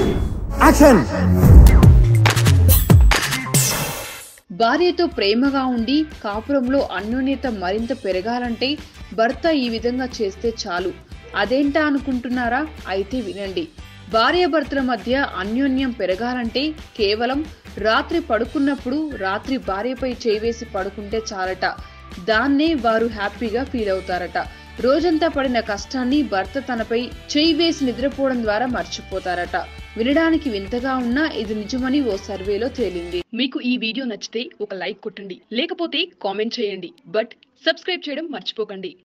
action భార్యతో ప్రేమగా ఉండి కాపురంలో అన్యోన్యత మరింత పెరగాలంటే భర్త ఈ విధంగా చేస్తే చాలు అదేంటా అనుకుంటున్నారా అయితే వినండి భార్యాభర్తల మధ్య అన్యోన్యం పెరగాలంటే కేవలం రాత్రి పడుకున్నప్పుడు రాత్రి భార్యపై చేవేసి పడుకుంటే చాలట దాన్నే వారు హ్యాపీగా ఫీల్ అవుతారట రోజంతా పడిన కష్టాన్ని భర్త తనపై చేయి వేసి నిద్రపోవడం ద్వారా మర్చిపోతారట వినడానికి వింతగా ఉన్నా ఇది నిజమని ఓ సర్వేలో తేలింది మీకు ఈ వీడియో నచ్చితే ఒక లైక్ కొట్టండి లేకపోతే కామెంట్ చేయండి బట్ సబ్స్క్రైబ్ చేయడం మర్చిపోకండి